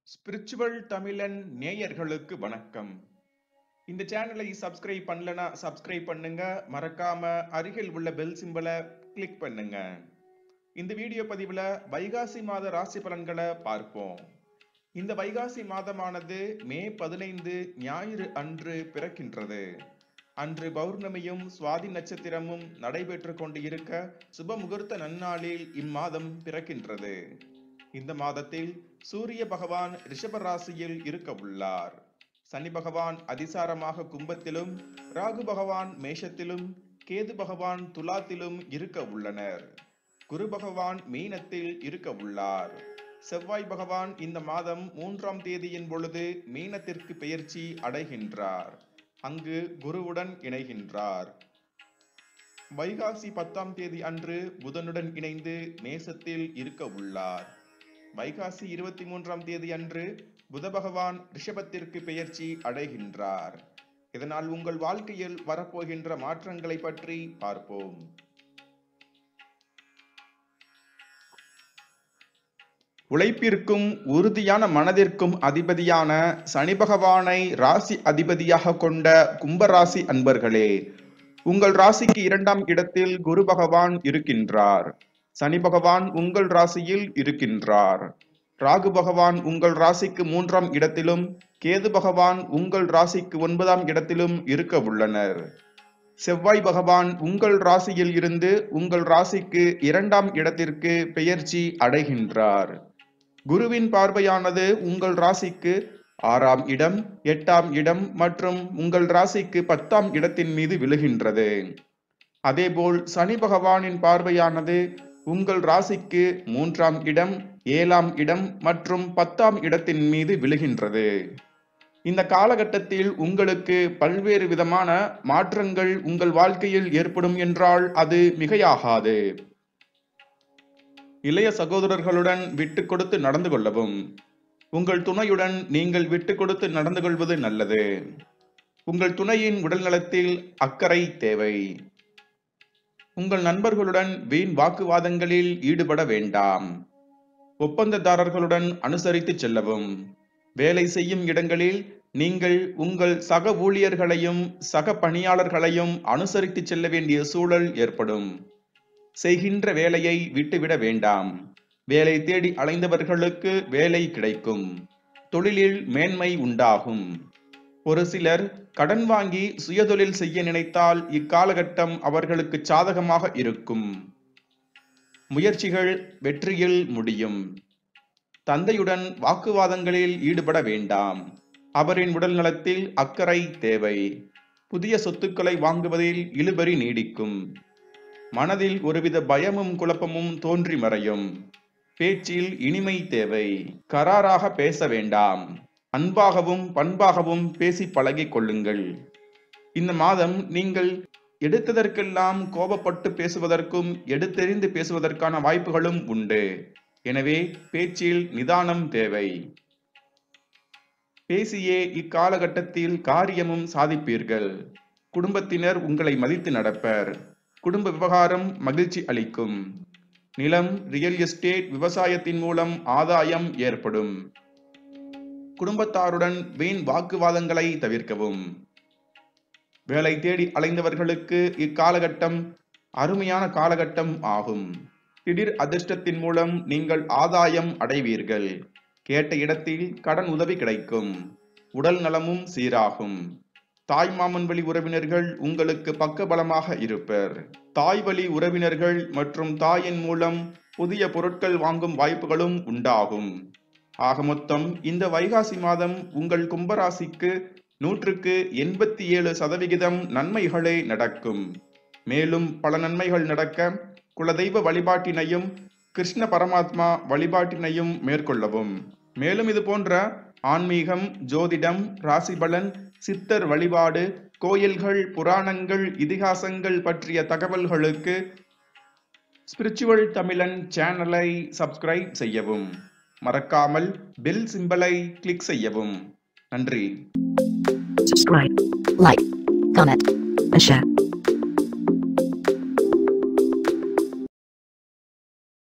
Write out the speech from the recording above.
Spiritual தமிழன் நேயர்களுக்கு வணக்கம் இந்த சேனலை சப்ஸ்கிரைப் பண்ணலனா சப்ஸ்கிரைப் பண்ணுங்க மறக்காம அருகில் உள்ள பெல் சிம்பலை கிளிக் பண்ணுங்க இந்த வீடியோ பதிவுல வைகாசி மாத ராசி பலன்களை பார்ப்போம் இந்த வைகாசி மாதமானது மே பதினைந்து ஞாயிறு அன்று பிறக்கின்றது அன்று பௌர்ணமியும் சுவாதி நட்சத்திரமும் நடைபெற்று கொண்டு இருக்க சுப முகூர்த்த நன்னாளில் இம்மாதம் பிறக்கின்றது இந்த மாதத்தில் சூரிய பகவான் ரிஷப ராசியில் இருக்க உள்ளார் சனி பகவான் அதிசாரமாக கும்பத்திலும் ராகு பகவான் மேஷத்திலும் கேது பகவான் துலாத்திலும் இருக்க உள்ளனர் குரு பகவான் மீனத்தில் இருக்க உள்ளார் செவ்வாய் பகவான் இந்த மாதம் மூன்றாம் தேதியின் பொழுது மீனத்திற்கு பெயர்ச்சி அடைகின்றார் அங்கு குருவுடன் இணைகின்றார் வைகாசி பத்தாம் தேதி அன்று புதனுடன் இணைந்து மேசத்தில் இருக்க உள்ளார் வைகாசி இருபத்தி மூன்றாம் தேதி அன்று புத பகவான் ரிஷபத்திற்கு பெயர்ச்சி அடைகின்றார் இதனால் உங்கள் வாழ்க்கையில் வரப்போகின்ற மாற்றங்களை பற்றி பார்ப்போம் உழைப்பிற்கும் உறுதியான மனதிற்கும் அதிபதியான சனி பகவானை ராசி அதிபதியாக கொண்ட கும்பராசி அன்பர்களே உங்கள் ராசிக்கு இரண்டாம் இடத்தில் குரு பகவான் இருக்கின்றார் சனி பகவான் உங்கள் ராசியில் இருக்கின்றார் ராகு பகவான் உங்கள் ராசிக்கு மூன்றாம் இடத்திலும் கேது பகவான் உங்கள் ராசிக்கு ஒன்பதாம் இடத்திலும் இருக்க உள்ளனர் செவ்வாய் பகவான் உங்கள் ராசியில் இருந்து உங்கள் ராசிக்கு இரண்டாம் இடத்திற்கு பெயர்ச்சி அடைகின்றார் குருவின் பார்வையானது உங்கள் ராசிக்கு ஆறாம் இடம் எட்டாம் இடம் மற்றும் உங்கள் ராசிக்கு பத்தாம் இடத்தின் மீது விழுகின்றது அதேபோல் சனி பகவானின் பார்வையானது உங்கள் ராசிக்கு மூன்றாம் இடம் ஏழாம் இடம் மற்றும் பத்தாம் இடத்தின் மீது விழுகின்றது இந்த காலகட்டத்தில் உங்களுக்கு பல்வேறு விதமான மாற்றங்கள் உங்கள் வாழ்க்கையில் ஏற்படும் என்றால் அது மிகையாகாது இளைய சகோதரர்களுடன் விட்டு கொடுத்து நடந்து கொள்ளவும் உங்கள் துணையுடன் நீங்கள் விட்டு கொடுத்து நடந்து கொள்வது நல்லது உங்கள் துணையின் உடல் நலத்தில் அக்கறை தேவை உங்கள் நண்பர்களுடன் வீண் வாக்குவாதங்களில் ஈடுபட வேண்டாம் ஒப்பந்ததாரர்களுடன் அனுசரித்து செல்லவும் வேலை செய்யும் இடங்களில் நீங்கள் உங்கள் சக ஊழியர்களையும் சக பணியாளர்களையும் அனுசரித்து செல்ல வேண்டிய சூழல் ஏற்படும் செய்கின்ற வேலையை விட்டுவிட வேண்டாம் வேலை தேடி அலைந்தவர்களுக்கு வேலை கிடைக்கும் தொழிலில் மேன்மை உண்டாகும் ஒரு சிலர் கடன் வாங்கி சுயதொழில் செய்ய நினைத்தால் இக்காலகட்டம் அவர்களுக்கு சாதகமாக இருக்கும் முயற்சிகள் வெற்றியில் முடியும் தந்தையுடன் வாக்குவாதங்களில் ஈடுபட வேண்டாம் அவரின் உடல் நலத்தில் அக்கறை தேவை புதிய சொத்துக்களை வாங்குவதில் இழுபறி நீடிக்கும் மனதில் ஒருவித பயமும் குழப்பமும் தோன்றி மறையும் பேச்சில் இனிமை தேவை கராராக பேச வேண்டாம் அன்பாகவும் பண்பாகவும் பேசி பழகிக் கொள்ளுங்கள் இந்த மாதம் நீங்கள் எடுத்ததற்கெல்லாம் கோபப்பட்டு பேசுவதற்கும் எடுத்தெறிந்து பேசுவதற்கான வாய்ப்புகளும் உண்டு எனவே பேச்சில் நிதானம் தேவை பேசியே இக்காலகட்டத்தில் காரியமும் சாதிப்பீர்கள் குடும்பத்தினர் உங்களை மதித்து நடப்பர் குடும்ப விவகாரம் மகிழ்ச்சி அளிக்கும் நிலம் ரியல் எஸ்டேட் விவசாயத்தின் மூலம் ஆதாயம் ஏற்படும் குடும்பத்தாருடன் வீண் வாக்குவாதங்களை தவிர்க்கவும் வேலை தேடி அலைந்தவர்களுக்கு இக்காலகட்டம் அருமையான காலகட்டம் ஆகும் திடீர் அதிர்ஷ்டத்தின் மூலம் நீங்கள் ஆதாயம் அடைவீர்கள் கேட்ட இடத்தில் கடன் உதவி கிடைக்கும் உடல் நலமும் சீராகும் தாய் மாமன் வழி உறவினர்கள் உங்களுக்கு பக்கபலமாக இருப்பர் தாய் வழி உறவினர்கள் மற்றும் தாயின் மூலம் புதிய பொருட்கள் வாங்கும் வாய்ப்புகளும் உண்டாகும் ஆக மொத்தம் இந்த வைகாசி மாதம் உங்கள் கும்பராசிக்கு நூற்றுக்கு எண்பத்தி ஏழு சதவிகிதம் நன்மைகளே நடக்கும் மேலும் பல நன்மைகள் நடக்க குலதெய்வ வழிபாட்டினையும் கிருஷ்ண பரமாத்மா வழிபாட்டினையும் மேற்கொள்ளவும் மேலும் இது போன்ற ஆன்மீகம் ஜோதிடம் ராசிபலன் சித்தர் வழிபாடு கோயில்கள் புராணங்கள் இதிகாசங்கள் பற்றிய தகவல்களுக்கு ஸ்பிரிச்சுவல் தமிழன் சேனலை சப்ஸ்கிரைப் செய்யவும் மறக்காமல் பெல் சிம்பலை கிளிக் செய்யவும் நன்றி subscribe, like, comment, and share.